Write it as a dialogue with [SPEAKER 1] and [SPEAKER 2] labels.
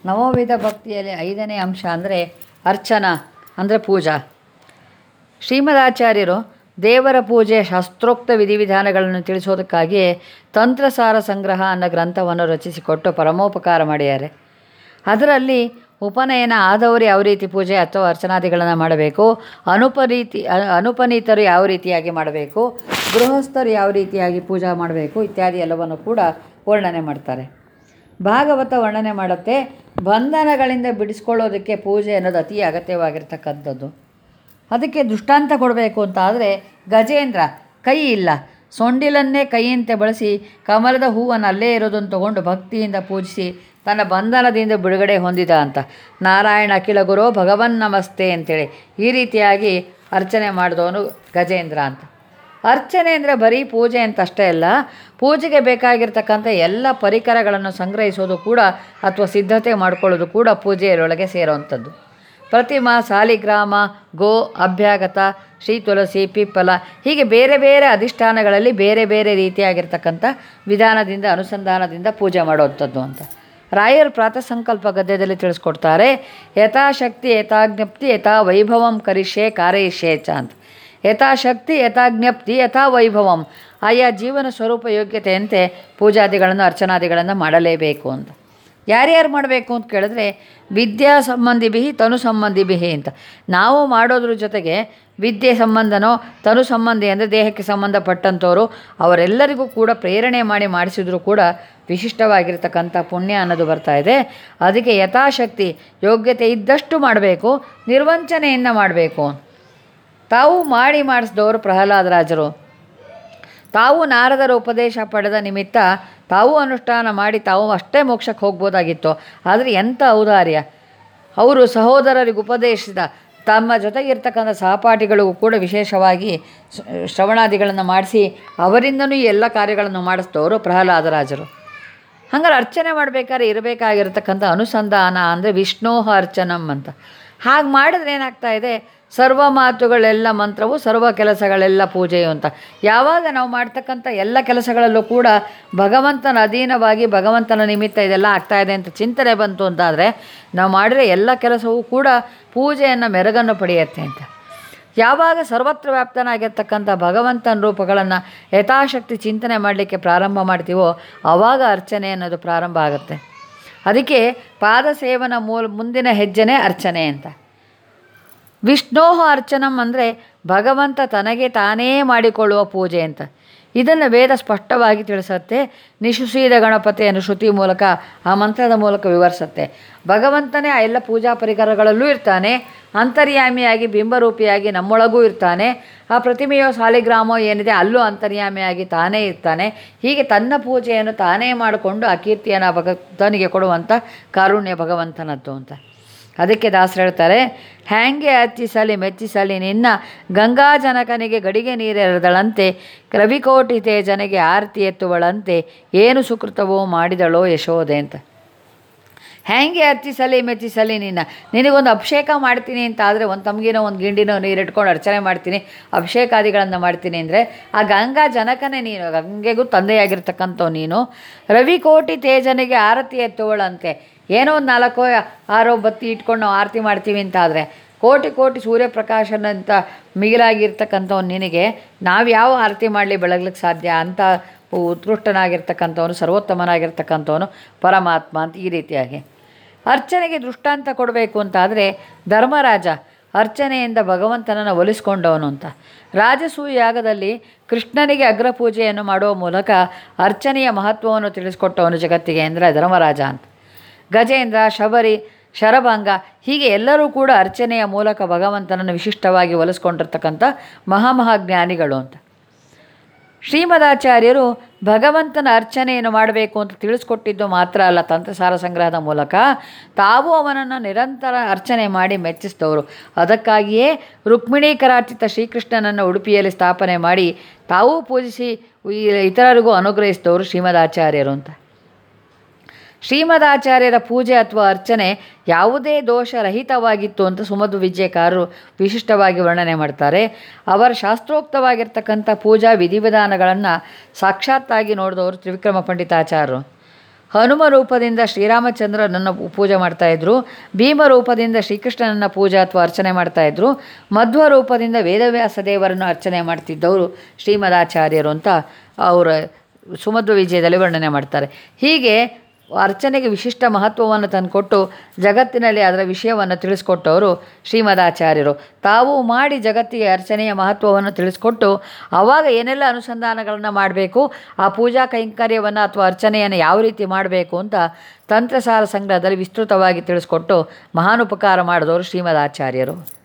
[SPEAKER 1] ನವವಿಧ ಭಕ್ತಿಯಲ್ಲಿ ಐದನೇ ಅಂಶ ಅಂದರೆ ಅರ್ಚನಾ ಅಂದರೆ ಪೂಜಾ ಶ್ರೀಮದಾಚಾರ್ಯರು ದೇವರ ಪೂಜೆಯ ಶಾಸ್ತ್ರೋಕ್ತ ವಿಧಿವಿಧಾನಗಳನ್ನು ತಿಳಿಸೋದಕ್ಕಾಗಿಯೇ ತಂತ್ರಸಾರ ಸಂಗ್ರಹ ಅನ್ನೋ ಗ್ರಂಥವನ್ನು ರಚಿಸಿಕೊಟ್ಟು ಪರಮೋಪಕಾರ ಮಾಡಿದ್ದಾರೆ ಅದರಲ್ಲಿ ಉಪನಯನ ಆದವರು ಯಾವ ರೀತಿ ಪೂಜೆ ಅಥವಾ ಅರ್ಚನಾದಿಗಳನ್ನು ಮಾಡಬೇಕು ಅನುಪರೀತಿ ಅ- ಅನುಪನೀತರು ಯಾವ ರೀತಿಯಾಗಿ ಮಾಡಬೇಕು ಗೃಹಸ್ಥರು ಯಾವ ರೀತಿಯಾಗಿ ಪೂಜಾ ಮಾಡಬೇಕು ಇತ್ಯಾದಿ ಎಲ್ಲವನ್ನು ಕೂಡ ವರ್ಣನೆ ಮಾಡ್ತಾರೆ ಭಾಗವತ ವರ್ಣನೆ ಮಾಡುತ್ತೆ ಬಂಧನಗಳಿಂದ ಬಿಡಿಸ್ಕೊಳ್ಳೋದಕ್ಕೆ ಪೂಜೆ ಅನ್ನೋದು ಅತಿ ಅಗತ್ಯವಾಗಿರ್ತಕ್ಕಂಥದ್ದು ಅದಕ್ಕೆ ದೃಷ್ಟಾಂತ ಕೊಡಬೇಕು ಅಂತ ಆದರೆ ಗಜೇಂದ್ರ ಕೈ ಇಲ್ಲ ಸೊಂಡಿಲನ್ನೇ ಕೈಯಂತೆ ಬಳಸಿ ಕಮಲದ ಹೂವನ್ನು ಅಲ್ಲೇ ಇರೋದನ್ನು ತಗೊಂಡು ಭಕ್ತಿಯಿಂದ ಪೂಜಿಸಿ ತನ್ನ ಬಂಧನದಿಂದ ಬಿಡುಗಡೆ ಹೊಂದಿದ ಅಂತ ನಾರಾಯಣ ಅಖಿಲ ಗುರು ಭಗವನ್ ನಮಸ್ತೆ ಅಂತೇಳಿ ಈ ರೀತಿಯಾಗಿ ಅರ್ಚನೆ ಮಾಡಿದವನು ಗಜೇಂದ್ರ ಅಂತ ಅರ್ಚನೆ ಅಂದರೆ ಬರೀ ಪೂಜೆ ಅಂತ ಅಷ್ಟೇ ಅಲ್ಲ ಪೂಜೆಗೆ ಬೇಕಾಗಿರ್ತಕ್ಕಂಥ ಎಲ್ಲ ಪರಿಕರಗಳನ್ನು ಸಂಗ್ರಹಿಸೋದು ಕೂಡ ಅಥವಾ ಸಿದ್ಧತೆ ಮಾಡ್ಕೊಳ್ಳೋದು ಕೂಡ ಪೂಜೆಯರೊಳಗೆ ಸೇರುವಂಥದ್ದು ಪ್ರತಿಮಾ ಸಾಲಿಗ್ರಾಮ ಗೋ ಅಭ್ಯಾಗತ ಶ್ರೀ ತುಳಸಿ ಪಿಪ್ಪಲ ಹೀಗೆ ಬೇರೆ ಬೇರೆ ಅಧಿಷ್ಠಾನಗಳಲ್ಲಿ ಬೇರೆ ಬೇರೆ ರೀತಿಯಾಗಿರ್ತಕ್ಕಂಥ ವಿಧಾನದಿಂದ ಅನುಸಂಧಾನದಿಂದ ಪೂಜೆ ಮಾಡುವಂಥದ್ದು ಅಂತ ರಾಯರು ಪ್ರಾತಃಸಂಕಲ್ಪ ಗದ್ಯದಲ್ಲಿ ತಿಳಿಸ್ಕೊಡ್ತಾರೆ ಯಥಾಶಕ್ತಿ ಯಥಾಜ್ಞಪ್ತಿ ಯಥಾ ವೈಭವಂ ಕರಿಷ್ಯೆ ಕಾರಯಿಷ್ಯೆ ಚ ಅಂತ ಯಥಾಶಕ್ತಿ ಯಥಾಜ್ಞಪ್ತಿ ಯಥಾ ವೈಭವಂ ಆಯಾ ಜೀವನ ಸ್ವರೂಪ ಯೋಗ್ಯತೆಯಂತೆ ಪೂಜಾದಿಗಳನ್ನು ಅರ್ಚನಾದಿಗಳನ್ನು ಮಾಡಲೇಬೇಕು ಅಂತ ಯಾರ್ಯಾರು ಮಾಡಬೇಕು ಅಂತ ಕೇಳಿದ್ರೆ ವಿದ್ಯಾ ಸಂಬಂಧಿ ಬಿಹಿ ತನು ಸಂಬಂಧಿ ಬಿಹಿ ಅಂತ ನಾವು ಮಾಡೋದ್ರ ಜೊತೆಗೆ ವಿದ್ಯೆ ಸಂಬಂಧನೋ ತನು ಸಂಬಂಧಿ ಅಂದರೆ ದೇಹಕ್ಕೆ ಸಂಬಂಧಪಟ್ಟಂಥವರು ಅವರೆಲ್ಲರಿಗೂ ಕೂಡ ಪ್ರೇರಣೆ ಮಾಡಿ ಮಾಡಿಸಿದ್ರು ಕೂಡ ವಿಶಿಷ್ಟವಾಗಿರ್ತಕ್ಕಂಥ ಪುಣ್ಯ ಅನ್ನೋದು ಬರ್ತಾ ಇದೆ ಅದಕ್ಕೆ ಯಥಾಶಕ್ತಿ ಯೋಗ್ಯತೆ ಇದ್ದಷ್ಟು ಮಾಡಬೇಕು ನಿರ್ವಂಚನೆಯಿಂದ ಮಾಡಬೇಕು ತಾವು ಮಾಡಿ ಮಾಡಿಸಿದವರು ಪ್ರಹ್ಲಾದರಾಜರು ತಾವು ನಾರದರ ಉಪದೇಶ ಪಡೆದ ನಿಮಿತ್ತ ತಾವು ಅನುಷ್ಠಾನ ಮಾಡಿ ತಾವು ಅಷ್ಟೇ ಮೋಕ್ಷಕ್ಕೆ ಹೋಗ್ಬೋದಾಗಿತ್ತು ಆದರೆ ಎಂಥ ಔದಾರ್ಯ ಅವರು ಸಹೋದರರಿಗೆ ಉಪದೇಶಿಸಿದ ತಮ್ಮ ಜೊತೆಗಿರ್ತಕ್ಕಂಥ ಸಹಪಾಠಿಗಳಿಗೂ ಕೂಡ ವಿಶೇಷವಾಗಿ ಶ- ಶ್ರವಣಾದಿಗಳನ್ನು ಮಾಡಿಸಿ ಅವರಿಂದನೂ ಈ ಎಲ್ಲ ಕಾರ್ಯಗಳನ್ನು ಮಾಡಿಸಿದವರು ಪ್ರಹ್ಲಾದರಾಜರು ಹಂಗಾರೆ ಅರ್ಚನೆ ಮಾಡಬೇಕಾದ್ರೆ ಇರಬೇಕಾಗಿರ್ತಕ್ಕಂಥ ಅನುಸಂಧಾನ ಅಂದರೆ ವಿಷ್ಣೋಹ ಅರ್ಚನಂ ಅಂತ ಹಾಗೆ ಮಾಡಿದ್ರೆ ಏನಾಗ್ತಾ ಇದೆ ಸರ್ವ ಮಾತುಗಳೆಲ್ಲ ಮಂತ್ರವು ಸರ್ವ ಕೆಲಸಗಳೆಲ್ಲ ಪೂಜೆಯು ಅಂತ ಯಾವಾಗ ನಾವು ಮಾಡ್ತಕ್ಕಂಥ ಎಲ್ಲ ಕೆಲಸಗಳಲ್ಲೂ ಕೂಡ ಭಗವಂತನ ಅಧೀನವಾಗಿ ಭಗವಂತನ ನಿಮಿತ್ತ ಇದೆಲ್ಲ ಆಗ್ತಾ ಇದೆ ಅಂತ ಚಿಂತನೆ ಬಂತು ಅಂತಾದರೆ ನಾವು ಮಾಡಿರೋ ಎಲ್ಲ ಕೆಲಸವೂ ಕೂಡ ಪೂಜೆಯನ್ನು ಮೆರಗನ್ನು ಪಡೆಯುತ್ತೆ ಅಂತ ಯಾವಾಗ ಸರ್ವತ್ರ ವ್ಯಾಪ್ತನಾಗಿರ್ತಕ್ಕಂಥ ಭಗವಂತನ ರೂಪಗಳನ್ನು ಯಥಾಶಕ್ತಿ ಚಿಂತನೆ ಮಾಡಲಿಕ್ಕೆ ಪ್ರಾರಂಭ ಮಾಡ್ತೀವೋ ಆವಾಗ ಅರ್ಚನೆ ಅನ್ನೋದು ಪ್ರಾರಂಭ ಆಗುತ್ತೆ ಅದಕ್ಕೆ ಪಾದ ಸೇವನ ಮೂಲ ಮುಂದಿನ ಹೆಜ್ಜೆನೇ ಅರ್ಚನೆ ಅಂತ ವಿಷ್ಣೋಹ ಅರ್ಚನಂ ಅಂದರೆ ಭಗವಂತ ತನಗೆ ತಾನೇ ಮಾಡಿಕೊಳ್ಳುವ ಪೂಜೆ ಅಂತ ಇದನ್ನು ವೇದ ಸ್ಪಷ್ಟವಾಗಿ ತಿಳಿಸುತ್ತೆ ನಿಶುಸೀದ ಗಣಪತಿಯನ್ನು ಶ್ರುತಿ ಮೂಲಕ ಆ ಮಂತ್ರದ ಮೂಲಕ ವಿವರಿಸುತ್ತೆ ಭಗವಂತನೇ ಆ ಎಲ್ಲ ಪೂಜಾ ಪರಿಕರಗಳಲ್ಲೂ ಇರ್ತಾನೆ ಅಂತರ್ಯಾಮಿಯಾಗಿ ಬಿಂಬರೂಪಿಯಾಗಿ ನಮ್ಮೊಳಗೂ ಇರ್ತಾನೆ ಆ ಪ್ರತಿಮೆಯೋ ಸಾಲಿಗ್ರಾಮೋ ಏನಿದೆ ಅಲ್ಲೂ ಅಂತರ್ಯಾಮಿಯಾಗಿ ತಾನೇ ಇರ್ತಾನೆ ಹೀಗೆ ತನ್ನ ಪೂಜೆಯನ್ನು ತಾನೇ ಮಾಡಿಕೊಂಡು ಆ ಕೀರ್ತಿಯನ್ನು ಭಗವಂತನಿಗೆ ಕೊಡುವಂಥ ಕಾರುಣ್ಯ ಭಗವಂತನದ್ದು ಅಂತ ಅದಕ್ಕೆ ದಾಸರು ಹೇಳ್ತಾರೆ ಹ್ಯಾಂಗೆ ಅರ್ಚಿಸಲಿ ಮೆಚ್ಚಿಸಲಿ ನಿನ್ನ ಗಂಗಾಜನಕನಿಗೆ ಗಡಿಗೆ ನೀರೆರೆದಳಂತೆ ರವಿಕೋಟಿ ತೇಜನಿಗೆ ಆರತಿ ಎತ್ತುವಳಂತೆ ಏನು ಸುಕೃತವೋ ಮಾಡಿದಳೋ ಯಶೋದೆ ಅಂತ ಹ್ಯಾಂಗೆ ಅರ್ಚಿಸಲಿ ಮೆಚ್ಚಿಸಲಿ ನಿನ್ನ ನಿನಗೊಂದು ಅಭಿಷೇಕ ಮಾಡ್ತೀನಿ ಅಂತ ಆದರೆ ಒಂದು ತಮಗಿನೋ ಒಂದು ಗಿಂಡಿನೋ ನೀರಿಟ್ಕೊಂಡು ಅರ್ಚನೆ ಮಾಡ್ತೀನಿ ಅಭಿಷೇಕಾದಿಗಳನ್ನು ಮಾಡ್ತೀನಿ ಅಂದರೆ ಆ ಗಂಗಾ ಜನಕನೇ ನೀನು ಗಂಗೆಗೂ ತಂದೆಯಾಗಿರ್ತಕ್ಕಂಥವು ನೀನು ರವಿಕೋಟಿ ತೇಜನಿಗೆ ಆರತಿ ಎತ್ತುವಳಂತೆ ಏನೋ ಒಂದು ನಾಲ್ಕೋ ಆರೋ ಬತ್ತಿ ಇಟ್ಕೊಂಡು ನಾವು ಆರತಿ ಮಾಡ್ತೀವಿ ಅಂತ ಆದರೆ ಕೋಟಿ ಕೋಟಿ ಸೂರ್ಯಪ್ರಕಾಶನಂತ ಮಿಗಿಲಾಗಿರ್ತಕ್ಕಂಥವ್ನು ನಿನಗೆ ನಾವು ಯಾವ ಆರತಿ ಮಾಡಲಿ ಬೆಳಗ್ಲಿಕ್ಕೆ ಸಾಧ್ಯ ಅಂತ ಉತ್ಕೃಷ್ಟನಾಗಿರ್ತಕ್ಕಂಥವನು ಸರ್ವೋತ್ತಮನಾಗಿರ್ತಕ್ಕಂಥವನು ಪರಮಾತ್ಮ ಅಂತ ಈ ರೀತಿಯಾಗಿ ಅರ್ಚನೆಗೆ ದೃಷ್ಟಾಂತ ಕೊಡಬೇಕು ಅಂತಾದರೆ ಧರ್ಮರಾಜ ಅರ್ಚನೆಯಿಂದ ಭಗವಂತನನ್ನು ಒಲಿಸ್ಕೊಂಡವನು ಅಂತ ರಾಜಸೂಯ ಯಾಗದಲ್ಲಿ ಕೃಷ್ಣನಿಗೆ ಅಗ್ರಪೂಜೆಯನ್ನು ಮಾಡುವ ಮೂಲಕ ಅರ್ಚನೆಯ ಮಹತ್ವವನ್ನು ತಿಳಿಸ್ಕೊಟ್ಟವನು ಜಗತ್ತಿಗೆ ಅಂದರೆ ಧರ್ಮರಾಜ ಅಂತ ಗಜೇಂದ್ರ ಶಬರಿ ಶರಭಂಗ ಹೀಗೆ ಎಲ್ಲರೂ ಕೂಡ ಅರ್ಚನೆಯ ಮೂಲಕ ಭಗವಂತನನ್ನು ವಿಶಿಷ್ಟವಾಗಿ ಒಲಿಸ್ಕೊಂಡಿರ್ತಕ್ಕಂಥ ಮಹಾಮಹಾಜ್ಞಾನಿಗಳು ಅಂತ ಶ್ರೀಮದಾಚಾರ್ಯರು ಭಗವಂತನ ಅರ್ಚನೆಯನ್ನು ಮಾಡಬೇಕು ಅಂತ ತಿಳಿಸ್ಕೊಟ್ಟಿದ್ದು ಮಾತ್ರ ಅಲ್ಲ ತಂತ್ರಸಾರ ಸಂಗ್ರಹದ ಮೂಲಕ ತಾವು ಅವನನ್ನು ನಿರಂತರ ಅರ್ಚನೆ ಮಾಡಿ ಮೆಚ್ಚಿಸಿದವರು ಅದಕ್ಕಾಗಿಯೇ ರುಕ್ಮಿಣೀಕರಾರ್ಚಿತ ಶ್ರೀಕೃಷ್ಣನನ್ನು ಉಡುಪಿಯಲ್ಲಿ ಸ್ಥಾಪನೆ ಮಾಡಿ ತಾವೂ ಪೂಜಿಸಿ ಈ- ಇತರರಿಗೂ ಅನುಗ್ರಹಿಸಿದವರು ಶ್ರೀಮದಾಚಾರ್ಯರು ಅಂತ ಶ್ರೀಮದಾಚಾರ್ಯರ ಪೂಜೆ ಅಥವಾ ಅರ್ಚನೆ ಯಾವುದೇ ದೋಷರಹಿತವಾಗಿತ್ತು ಅಂತ ಸುಮಧು ವಿಜಯಕಾರರು ವಿಶಿಷ್ಟವಾಗಿ ವರ್ಣನೆ ಮಾಡ್ತಾರೆ ಅವರ ಶಾಸ್ತ್ರೋಕ್ತವಾಗಿರ್ತಕ್ಕಂಥ ಪೂಜಾ ವಿಧಿವಿಧಾನಗಳನ್ನು ಸಾಕ್ಷಾತ್ತಾಗಿ ನೋಡಿದವರು ತ್ರಿವಿಕ್ರಮ ಪಂಡಿತಾಚಾರ್ಯರು ಹನುಮ ರೂಪದಿಂದ ಶ್ರೀರಾಮಚಂದ್ರನನ್ನು ಪೂಜೆ ಮಾಡ್ತಾಯಿದ್ರು ಭೀಮ ರೂಪದಿಂದ ಶ್ರೀಕೃಷ್ಣನನ್ನು ಪೂಜೆ ಅಥವಾ ಅರ್ಚನೆ ಮಾಡ್ತಾಯಿದ್ರು ಮಧ್ವ ರೂಪದಿಂದ ವೇದವ್ಯಾಸ ದೇವರನ್ನು ಅರ್ಚನೆ ಮಾಡ್ತಿದ್ದವರು ಶ್ರೀಮದಾಚಾರ್ಯರು ಅಂತ ಅವರ ಸುಮಧ್ವ ವಿಜಯದಲ್ಲಿ ವರ್ಣನೆ ಮಾಡ್ತಾರೆ ಹೀಗೆ ಅರ್ಚನೆಗೆ ವಿಶಿಷ್ಟ ಮಹತ್ವವನ್ನು ತಂದುಕೊಟ್ಟು ಜಗತ್ತಿನಲ್ಲಿ ಅದರ ವಿಷಯವನ್ನು ತಿಳಿಸ್ಕೊಟ್ಟವರು ಶ್ರೀಮದಾಚಾರ್ಯರು ತಾವು ಮಾಡಿ ಜಗತ್ತಿಗೆ ಅರ್ಚನೆಯ ಮಹತ್ವವನ್ನು ತಿಳಿಸ್ಕೊಟ್ಟು ಆವಾಗ ಏನೆಲ್ಲ ಅನುಸಂಧಾನಗಳನ್ನು ಮಾಡಬೇಕು ಆ ಪೂಜಾ ಕೈಂಕರ್ಯವನ್ನು ಅಥವಾ ಅರ್ಚನೆಯನ್ನು ಯಾವ ರೀತಿ ಮಾಡಬೇಕು ಅಂತ ತಂತ್ರಸಾರ ಸಂಗ್ರಹದಲ್ಲಿ ವಿಸ್ತೃತವಾಗಿ ತಿಳಿಸ್ಕೊಟ್ಟು ಮಹಾನುಪಕಾರ ಮಾಡಿದವರು ಶ್ರೀಮದಾಚಾರ್ಯರು